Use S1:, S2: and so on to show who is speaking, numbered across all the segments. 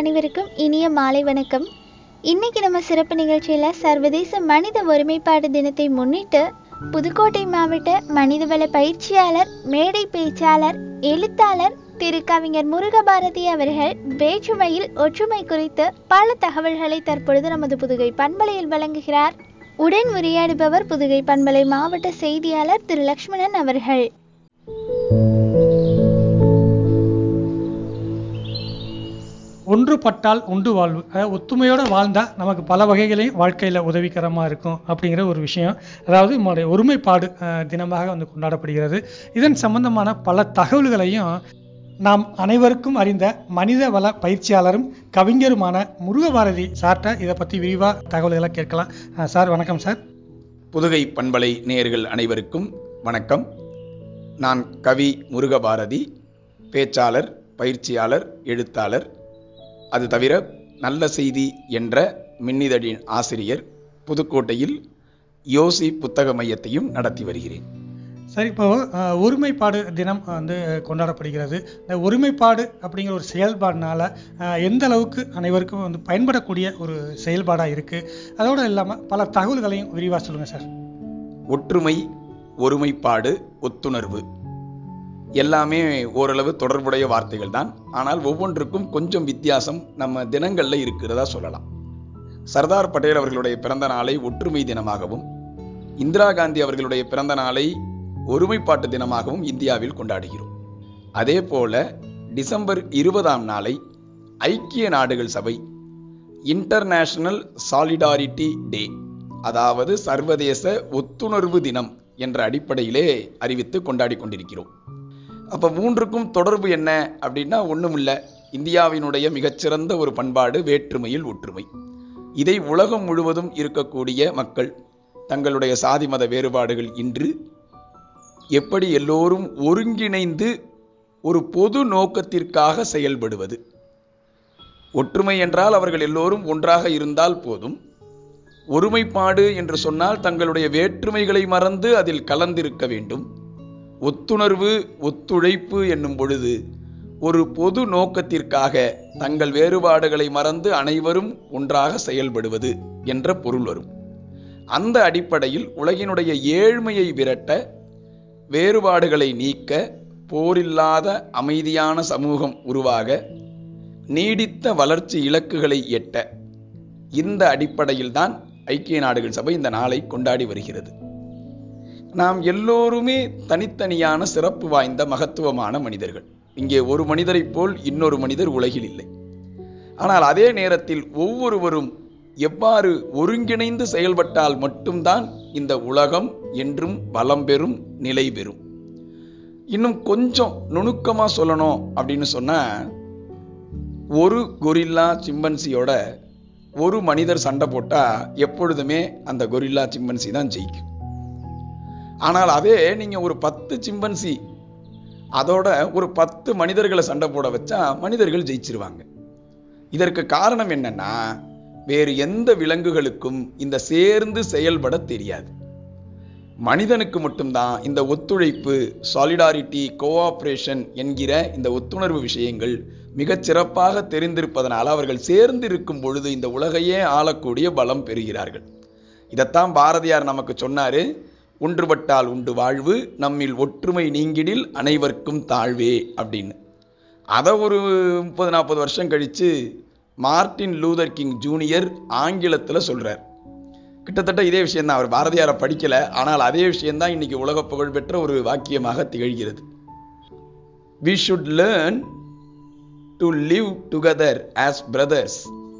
S1: அனைவருக்கும் இனிய மாலை வணக்கம் இன்னைக்கு நம்ம சிறப்பு நிகழ்ச்சியில் சர்வதேச மனித ஒருமைப்பாடு தினத்தை முன்னிட்டு புதுக்கோட்டை மாவட்ட மனிதவள பயிற்சியாளர் மேடை பேச்சாளர் எழுத்தாளர் திரு கவிஞர் முருகபாரதி அவர்கள் வேற்றுமையில் ஒற்றுமை குறித்து பல தகவல்களை தற்பொழுது நமது புதுகை பண்பலையில் வழங்குகிறார் உடன் உரையாடுபவர் புதுகை பண்பலை மாவட்ட செய்தியாளர் திரு லக்ஷ்மணன் அவர்கள்
S2: ஒன்றுபட்டால் உண்டு வாழ்வு அதாவது ஒத்துமையோடு வாழ்ந்தால் நமக்கு பல வகைகளையும் வாழ்க்கையில் உதவிகரமாக இருக்கும் அப்படிங்கிற ஒரு விஷயம் அதாவது நம்மளுடைய ஒருமைப்பாடு அஹ், தினமாக வந்து கொண்டாடப்படுகிறது இதன் சம்பந்தமான பல தகவல்களையும் நாம் அனைவருக்கும் அறிந்த மனித வள பயிற்சியாளரும் கவிஞருமான முருகபாரதி சார்ட்ட இதை பற்றி விரிவாக தகவல்களை கேட்கலாம் அஹ், சார் வணக்கம் சார்
S3: புதுகை பண்பலை நேயர்கள் அனைவருக்கும் வணக்கம் நான் கவி முருகபாரதி பேச்சாளர் பயிற்சியாளர் எழுத்தாளர் அது தவிர நல்ல செய்தி என்ற மின்னிதழின் ஆசிரியர் புதுக்கோட்டையில் யோசி புத்தக மையத்தையும் நடத்தி வருகிறேன்
S2: சரி இப்போ அஹ், ஒருமைப்பாடு தினம் வந்து கொண்டாடப்படுகிறது இந்த ஒருமைப்பாடு அப்படிங்கிற ஒரு செயல்பாடுனால அஹ், எந்த அளவுக்கு அனைவருக்கும் வந்து பயன்படக்கூடிய ஒரு செயல்பாடாக இருக்குது அதோடு இல்லாமல் பல தகவல்களையும் விரிவாக சொல்லுங்கள் சார்
S3: ஒற்றுமை ஒருமைப்பாடு ஒத்துணர்வு எல்லாமே ஓரளவு தொடர்புடைய வார்த்தைகள் தான் ஆனால் ஒவ்வொன்றுக்கும் கொஞ்சம் வித்தியாசம் நம்ம தினங்கள்ல இருக்கிறதா சொல்லலாம் சர்தார் பட்டேல் அவர்களுடைய பிறந்த நாளை ஒற்றுமை தினமாகவும் இந்திரா காந்தி அவர்களுடைய பிறந்த நாளை ஒருமைப்பாட்டு தினமாகவும் இந்தியாவில் கொண்டாடுகிறோம் அதே போல டிசம்பர் இருபதாம் நாளை ஐக்கிய நாடுகள் சபை இன்டர்நேஷனல் சாலிடாரிட்டி டே அதாவது சர்வதேச ஒத்துணர்வு தினம் என்ற அடிப்படையிலே அறிவித்து கொண்டாடி கொண்டிருக்கிறோம் அப்ப மூன்றுக்கும் தொடர்பு என்ன அப்படின்னா ஒண்ணும் இல்ல இந்தியாவினுடைய மிகச்சிறந்த ஒரு பண்பாடு வேற்றுமையில் ஒற்றுமை இதை உலகம் முழுவதும் இருக்கக்கூடிய மக்கள் தங்களுடைய சாதி மத வேறுபாடுகள் இன்று எப்படி எல்லோரும் ஒருங்கிணைந்து ஒரு பொது நோக்கத்திற்காக செயல்படுவது ஒற்றுமை என்றால் அவர்கள் எல்லோரும் ஒன்றாக இருந்தால் போதும் ஒருமைப்பாடு என்று சொன்னால் தங்களுடைய வேற்றுமைகளை மறந்து அதில் கலந்திருக்க வேண்டும் ஒத்துணர்வு ஒத்துழைப்பு என்னும் பொழுது ஒரு பொது நோக்கத்திற்காக தங்கள் வேறுபாடுகளை மறந்து அனைவரும் ஒன்றாக செயல்படுவது என்ற பொருள் வரும் அந்த அடிப்படையில் உலகினுடைய ஏழ்மையை விரட்ட வேறுபாடுகளை நீக்க போரில்லாத அமைதியான சமூகம் உருவாக நீடித்த வளர்ச்சி இலக்குகளை எட்ட இந்த அடிப்படையில்தான் ஐக்கிய நாடுகள் சபை இந்த நாளை கொண்டாடி வருகிறது நாம் எல்லோருமே தனித்தனியான சிறப்பு வாய்ந்த மகத்துவமான மனிதர்கள் இங்கே ஒரு மனிதரைப் போல் இன்னொரு மனிதர் உலகில் இல்லை ஆனால் அதே நேரத்தில் ஒவ்வொருவரும் எவ்வாறு ஒருங்கிணைந்து செயல்பட்டால் மட்டும்தான் இந்த உலகம் என்றும் வளம் பெறும் நிலை பெறும் இன்னும் கொஞ்சம் நுணுக்கமா சொல்லணும் அப்படின்னு சொன்னா ஒரு கொரில்லா சிம்பன்சியோட ஒரு மனிதர் சண்டை போட்டா எப்பொழுதுமே அந்த கொரில்லா சிம்பன்சி தான் ஜெயிக்கும் ஆனால் அதே நீங்க ஒரு பத்து சிம்பன்சி அதோட ஒரு பத்து மனிதர்களை சண்டை போட வச்சா மனிதர்கள் ஜெயிச்சிருவாங்க இதற்கு காரணம் என்னன்னா வேறு எந்த விலங்குகளுக்கும் இந்த சேர்ந்து செயல்பட தெரியாது மனிதனுக்கு மட்டும்தான் இந்த ஒத்துழைப்பு சாலிடாரிட்டி கோஆபரேஷன் என்கிற இந்த ஒத்துணர்வு விஷயங்கள் மிகச் சிறப்பாக தெரிந்திருப்பதனால் அவர்கள் சேர்ந்து இருக்கும் பொழுது இந்த உலகையே ஆளக்கூடிய பலம் பெறுகிறார்கள் இதைத்தான் பாரதியார் நமக்கு சொன்னாரு ஒன்றுபட்டால் உண்டு வாழ்வு நம்மில் ஒற்றுமை நீங்கிடில் அனைவருக்கும் தாழ்வே அப்படின்னு அதை ஒரு முப்பது நாற்பது வருஷம் கழிச்சு மார்ட்டின் லூதர் கிங் ஜூனியர் ஆங்கிலத்தில் சொல்றார் கிட்டத்தட்ட இதே விஷயம்தான் அவர் பாரதியாரை படிக்கல ஆனால் அதே விஷயம்தான் இன்னைக்கு உலக புகழ்பெற்ற ஒரு வாக்கியமாக திகழ்கிறது we should learn to live together as brothers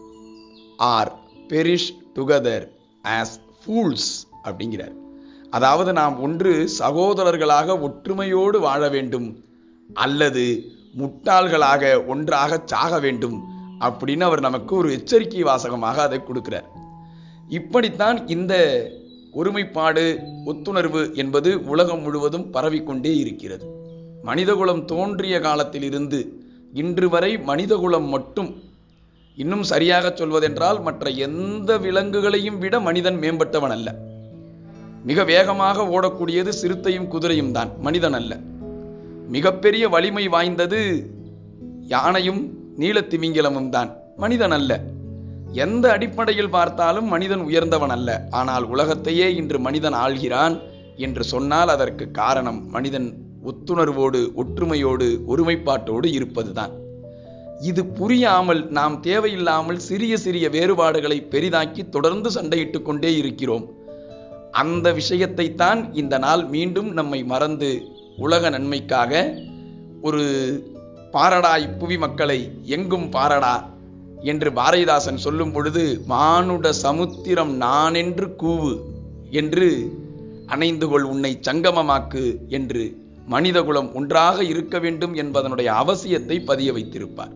S3: or perish together as fools அப்படிங்கிறார் அதாவது நாம் ஒன்று சகோதரர்களாக ஒற்றுமையோடு வாழ வேண்டும் அல்லது முட்டாள்களாக ஒன்றாக சாக வேண்டும் அப்படின்னு அவர் நமக்கு ஒரு எச்சரிக்கை வாசகமாக அதை கொடுக்கிறார் இப்படித்தான் இந்த ஒருமைப்பாடு ஒத்துணர்வு என்பது உலகம் முழுவதும் பரவிக்கொண்டே இருக்கிறது மனிதகுலம் தோன்றிய காலத்திலிருந்து இன்று வரை மனிதகுலம் மட்டும் இன்னும் சரியாக சொல்வதென்றால் மற்ற எந்த விலங்குகளையும் விட மனிதன் மேம்பட்டவன் அல்ல மிக வேகமாக ஓடக்கூடியது சிறுத்தையும் குதிரையும் தான் மனிதன் அல்ல மிகப்பெரிய வலிமை வாய்ந்தது யானையும் நீலத்திமிங்கிலமும் தான் மனிதன் அல்ல எந்த அடிப்படையில் பார்த்தாலும் மனிதன் உயர்ந்தவன் அல்ல ஆனால் உலகத்தையே இன்று மனிதன் ஆள்கிறான் என்று சொன்னால் அதற்கு காரணம் மனிதன் ஒத்துணர்வோடு ஒற்றுமையோடு ஒருமைப்பாட்டோடு இருப்பதுதான் இது புரியாமல் நாம் தேவையில்லாமல் சிறிய சிறிய வேறுபாடுகளை பெரிதாக்கி தொடர்ந்து சண்டையிட்டுக் கொண்டே இருக்கிறோம் அந்த விஷயத்தை தான் இந்த நாள் மீண்டும் நம்மை மறந்து உலக நன்மைக்காக ஒரு பாரடா இப்புவி மக்களை எங்கும் பாரடா என்று பாரதிதாசன் சொல்லும் பொழுது மானுட சமுத்திரம் நானென்று கூவு என்று அணைந்து கொள் உன்னை சங்கமமாக்கு என்று மனிதகுலம் ஒன்றாக இருக்க வேண்டும் என்பதனுடைய அவசியத்தை பதிய வைத்திருப்பார்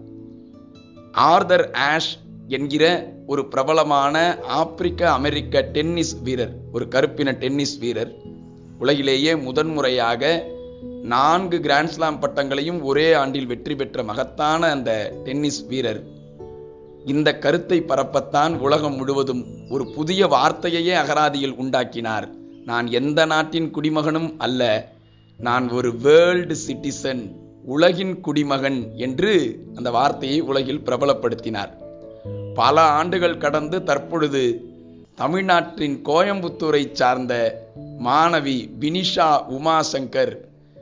S3: ஆர்தர் ஆஷ் என்கிற ஒரு பிரபலமான ஆப்பிரிக்க அமெரிக்க டென்னிஸ் வீரர் ஒரு கருப்பின டென்னிஸ் வீரர் உலகிலேயே முதன்முறையாக நான்கு கிராண்ட்ஸ்லாம் பட்டங்களையும் ஒரே ஆண்டில் வெற்றி பெற்ற மகத்தான அந்த டென்னிஸ் வீரர் இந்த கருத்தை பரப்பத்தான் உலகம் முழுவதும் ஒரு புதிய வார்த்தையையே அகராதியில் உண்டாக்கினார் நான் எந்த நாட்டின் குடிமகனும் அல்ல நான் ஒரு வேர்ல்டு சிட்டிசன் உலகின் குடிமகன் என்று அந்த வார்த்தையை உலகில் பிரபலப்படுத்தினார் பல ஆண்டுகள் கடந்து தற்பொழுது தமிழ்நாட்டின் கோயம்புத்தூரை சார்ந்த மாணவி பினிஷா உமாசங்கர்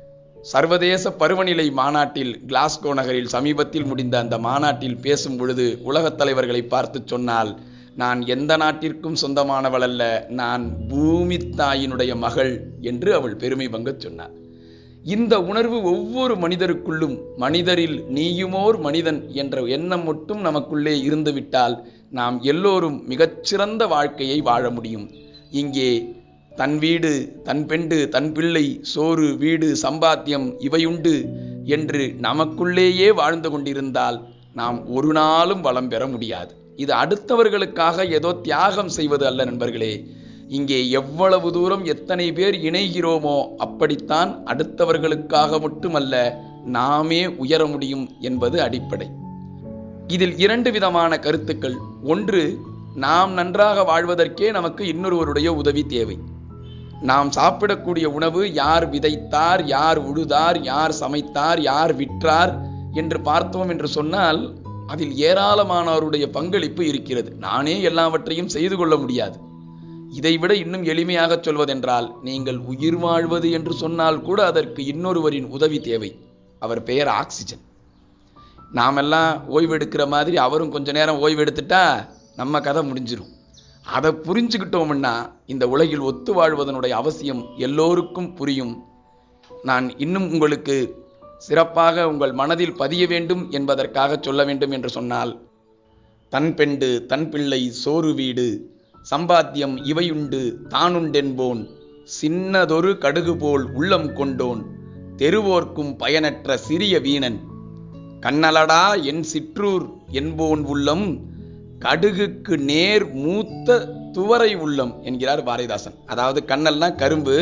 S3: சர்வதேச பருவநிலை மாநாட்டில் கிளாஸ்கோ நகரில் சமீபத்தில் முடிந்த அந்த மாநாட்டில் பேசும் பொழுது உலகத் தலைவர்களை பார்த்து சொன்னால் நான் எந்த நாட்டிற்கும் சொந்தமானவள் அல்ல நான் பூமி தாயினுடைய மகள் என்று அவள் பெருமை பங்கச் சொன்னார் இந்த உணர்வு ஒவ்வொரு மனிதருக்குள்ளும் மனிதரில் நீயுமோர் மனிதன் என்ற எண்ணம் மட்டும் நமக்குள்ளே இருந்துவிட்டால் நாம் எல்லோரும் மிகச்சிறந்த வாழ்க்கையை வாழ முடியும் இங்கே தன் வீடு தன் பெண்டு தன் பிள்ளை சோறு வீடு சம்பாத்தியம் இவையுண்டு என்று நமக்குள்ளேயே வாழ்ந்து கொண்டிருந்தால் நாம் ஒரு நாளும் வளம் பெற முடியாது இது அடுத்தவர்களுக்காக ஏதோ தியாகம் செய்வது அல்ல நண்பர்களே இங்கே எவ்வளவு தூரம் எத்தனை பேர் இணைகிறோமோ அப்படித்தான் அடுத்தவர்களுக்காக மட்டுமல்ல நாமே உயர முடியும் என்பது அடிப்படை இதில் இரண்டு விதமான கருத்துக்கள் ஒன்று நாம் நன்றாக வாழ்வதற்கே நமக்கு இன்னொருவருடைய உதவி தேவை நாம் சாப்பிடக்கூடிய உணவு யார் விதைத்தார் யார் உழுதார் யார் சமைத்தார் யார் விற்றார் என்று பார்த்தோம் என்று சொன்னால் அதில் ஏராளமானவருடைய பங்களிப்பு இருக்கிறது நானே எல்லாவற்றையும் செய்து கொள்ள முடியாது இதைவிட இன்னும் எளிமையாக சொல்வதென்றால் நீங்கள் உயிர் வாழ்வது என்று சொன்னால் கூட அதற்கு இன்னொருவரின் உதவி தேவை அவர் பெயர் ஆக்சிஜன் நாமெல்லாம் ஓய்வு எடுக்கிற மாதிரி அவரும் கொஞ்ச நேரம் ஓய்வு எடுத்துட்டா நம்ம கதை முடிஞ்சிரும் அதை புரிஞ்சுக்கிட்டோம்னா இந்த உலகில் ஒத்து வாழ்வதனுடைய அவசியம் எல்லோருக்கும் புரியும் நான் இன்னும் உங்களுக்கு சிறப்பாக உங்கள் மனதில் பதிய வேண்டும் என்பதற்காக சொல்ல வேண்டும் என்று சொன்னால் தன் பெண்டு தன் பிள்ளை சோறு வீடு சம்பாத்தியம் இவையுண்டு தானுண்டென்போன் சின்னதொரு கடுகு போல் உள்ளம் கொண்டோன் தெருவோர்க்கும் பயனற்ற சிறிய வீணன் கண்ணலடா என் சிற்றூர் என்போன் உள்ளம் கடுகுக்கு நேர் மூத்த துவரை உள்ளம் என்கிறார் பாரதிதாசன் அதாவது கண்ணல்னா கரும்பு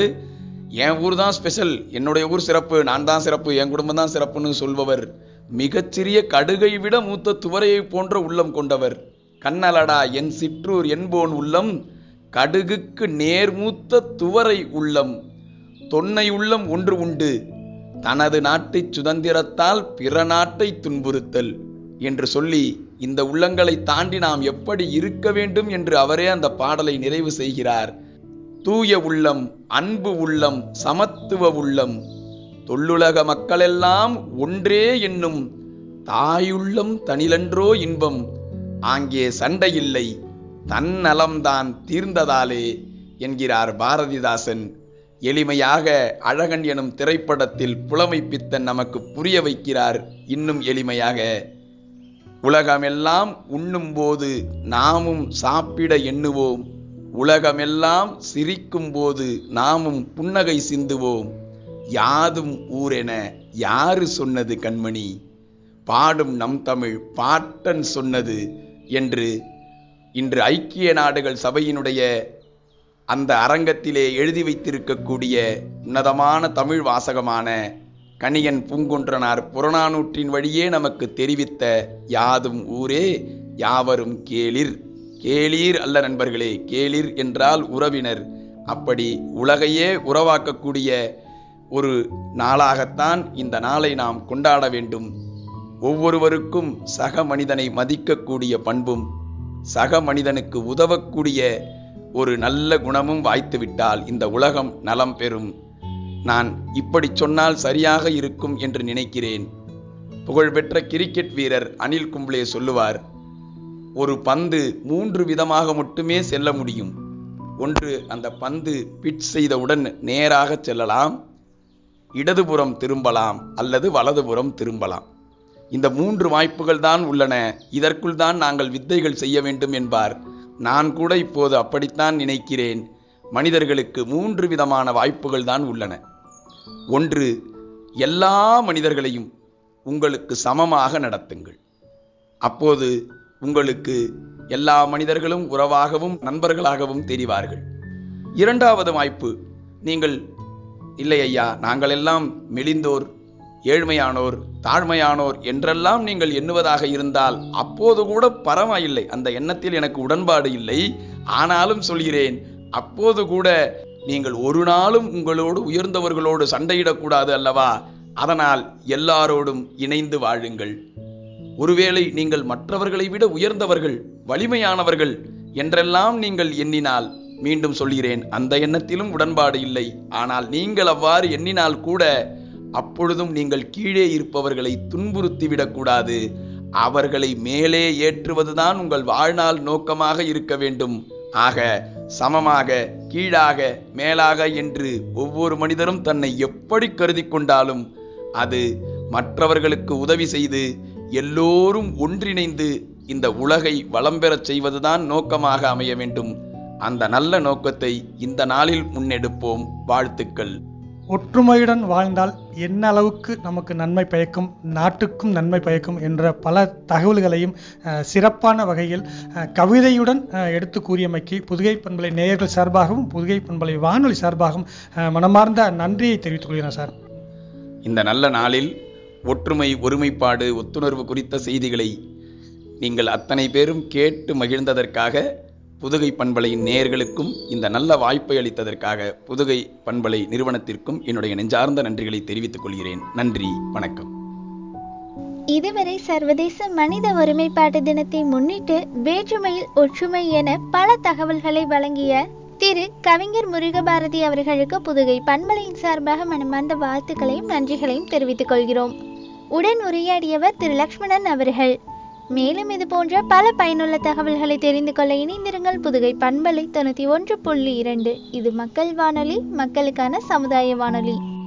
S3: என் ஊர் தான் ஸ்பெஷல் என்னுடைய ஊர் சிறப்பு நான் தான் சிறப்பு என் குடும்பம் தான் சிறப்புன்னு சொல்பவர் மிகச்சிறிய கடுகை விட மூத்த துவரையை போன்ற உள்ளம் கொண்டவர் கண்ணலடா என் சிற்றூர் என்போன் உள்ளம் கடுகுக்கு நேர்மூத்த துவரை உள்ளம் தொன்னை உள்ளம் ஒன்று உண்டு தனது நாட்டை சுதந்திரத்தால் பிற நாட்டை துன்புறுத்தல் என்று சொல்லி இந்த உள்ளங்களை தாண்டி நாம் எப்படி இருக்க வேண்டும் என்று அவரே அந்த பாடலை நிறைவு செய்கிறார் தூய உள்ளம் அன்பு உள்ளம் சமத்துவ உள்ளம் தொல்லுலக மக்களெல்லாம் ஒன்றே என்னும் தாயுள்ளம் தனிலன்றோ இன்பம் ஆங்கே சண்டையில்லை தன்னலம்தான் தீர்ந்ததாலே என்கிறார் பாரதிதாசன் எளிமையாக அழகன் எனும் திரைப்படத்தில் புலமை பித்தன் நமக்கு புரிய வைக்கிறார் இன்னும் எளிமையாக உலகமெல்லாம் உண்ணும்போது நாமும் சாப்பிட எண்ணுவோம் உலகமெல்லாம் சிரிக்கும் போது நாமும் புன்னகை சிந்துவோம் யாதும் ஊரென யாரு சொன்னது கண்மணி பாடும் நம் தமிழ் பாட்டன் சொன்னது என்று இன்று ஐக்கிய நாடுகள் சபையினுடைய அந்த அரங்கத்திலே எழுதி வைத்திருக்கக்கூடிய உன்னதமான தமிழ் வாசகமான கணியன் பூங்குன்றனார் புறநானூற்றின் வழியே நமக்கு தெரிவித்த யாதும் ஊரே யாவரும் கேளிர் கேளீர் அல்ல நண்பர்களே கேளிர் என்றால் உறவினர் அப்படி உலகையே உறவாக்கக்கூடிய ஒரு நாளாகத்தான் இந்த நாளை நாம் கொண்டாட வேண்டும் ஒவ்வொருவருக்கும் சக மனிதனை மதிக்கக்கூடிய பண்பும் சக மனிதனுக்கு உதவக்கூடிய ஒரு நல்ல குணமும் வாய்த்துவிட்டால் இந்த உலகம் நலம் பெறும் நான் இப்படி சொன்னால் சரியாக இருக்கும் என்று நினைக்கிறேன் புகழ்பெற்ற கிரிக்கெட் வீரர் அனில் கும்ப்ளே சொல்லுவார் ஒரு பந்து மூன்று விதமாக மட்டுமே செல்ல முடியும் ஒன்று அந்த பந்து பிட் செய்தவுடன் நேராக செல்லலாம் இடதுபுறம் திரும்பலாம் அல்லது வலதுபுறம் திரும்பலாம் இந்த மூன்று வாய்ப்புகள் தான் உள்ளன இதற்குள் தான் நாங்கள் வித்தைகள் செய்ய வேண்டும் என்பார் நான் கூட இப்போது அப்படித்தான் நினைக்கிறேன் மனிதர்களுக்கு மூன்று விதமான வாய்ப்புகள் தான் உள்ளன ஒன்று எல்லா மனிதர்களையும் உங்களுக்கு சமமாக நடத்துங்கள் அப்போது உங்களுக்கு எல்லா மனிதர்களும் உறவாகவும் நண்பர்களாகவும் தெரிவார்கள் இரண்டாவது வாய்ப்பு நீங்கள் இல்லை ஐயா நாங்கள் எல்லாம் மெலிந்தோர் ஏழ்மையானோர் தாழ்மையானோர் என்றெல்லாம் நீங்கள் எண்ணுவதாக இருந்தால் அப்போது கூட பரவாயில்லை அந்த எண்ணத்தில் எனக்கு உடன்பாடு இல்லை ஆனாலும் சொல்கிறேன் அப்போது கூட நீங்கள் ஒரு நாளும் உங்களோடு உயர்ந்தவர்களோடு சண்டையிடக்கூடாது அல்லவா அதனால் எல்லாரோடும் இணைந்து வாழுங்கள் ஒருவேளை நீங்கள் மற்றவர்களை விட உயர்ந்தவர்கள் வலிமையானவர்கள் என்றெல்லாம் நீங்கள் எண்ணினால் மீண்டும் சொல்கிறேன் அந்த எண்ணத்திலும் உடன்பாடு இல்லை ஆனால் நீங்கள் அவ்வாறு எண்ணினால் கூட அப்பொழுதும் நீங்கள் கீழே இருப்பவர்களை துன்புறுத்தி விடக்கூடாது அவர்களை மேலே ஏற்றுவதுதான் உங்கள் வாழ்நாள் நோக்கமாக இருக்க வேண்டும் ஆக சமமாக கீழாக மேலாக என்று ஒவ்வொரு மனிதரும் தன்னை எப்படி கருதி கொண்டாலும் அது மற்றவர்களுக்கு உதவி செய்து எல்லோரும் ஒன்றிணைந்து இந்த உலகை வளம் பெறச் செய்வதுதான் நோக்கமாக அமைய வேண்டும் அந்த நல்ல நோக்கத்தை இந்த நாளில் முன்னெடுப்போம் வாழ்த்துக்கள்
S2: ஒற்றுமையுடன் வாழ்ந்தால் என்ன அளவுக்கு நமக்கு நன்மை பயக்கும் நாட்டுக்கும் நன்மை பயக்கும் என்ற பல தகவல்களையும் அஹ், சிறப்பான வகையில் அஹ், கவிதையுடன் அஹ், எடுத்து கூறியமைக்கு புதுகை பண்பலை நேயர்கள் சார்பாகவும் புதுகை பண்பலை வானொலி சார்பாகவும் அஹ், மனமார்ந்த நன்றியை தெரிவித்துக் கொள்கிறேன் சார்
S3: இந்த நல்ல நாளில் ஒற்றுமை ஒருமைப்பாடு ஒத்துணர்வு குறித்த செய்திகளை நீங்கள் அத்தனை பேரும் கேட்டு மகிழ்ந்ததற்காக புதுகை பண்பலையின் நேயர்களுக்கும் இந்த நல்ல வாய்ப்பை அளித்ததற்காக புதுகை பண்பலை நிறுவனத்திற்கும் என்னுடைய நெஞ்சார்ந்த நன்றிகளை தெரிவித்துக் கொள்கிறேன் நன்றி வணக்கம்
S1: இதுவரை சர்வதேச மனித ஒருமைப்பாட்டு தினத்தை முன்னிட்டு வேற்றுமையில் ஒற்றுமை என பல தகவல்களை வழங்கிய திரு கவிஞர் முருகபாரதி அவர்களுக்கு புதுகை பண்பலையின் சார்பாக மனமார்ந்த வாழ்த்துக்களையும் நன்றிகளையும் தெரிவித்துக் கொள்கிறோம் உடன் உரையாடியவர் திரு லக்ஷ்மணன் அவர்கள் மேலும் இது போன்ற பல பயனுள்ள தகவல்களை தெரிந்து கொள்ள இணைந்திருங்கள் புதுகை பண்பலை தொண்ணூற்றி ஒன்று புள்ளி இரண்டு இது மக்கள் வானொலி மக்களுக்கான சமுதாய வானொலி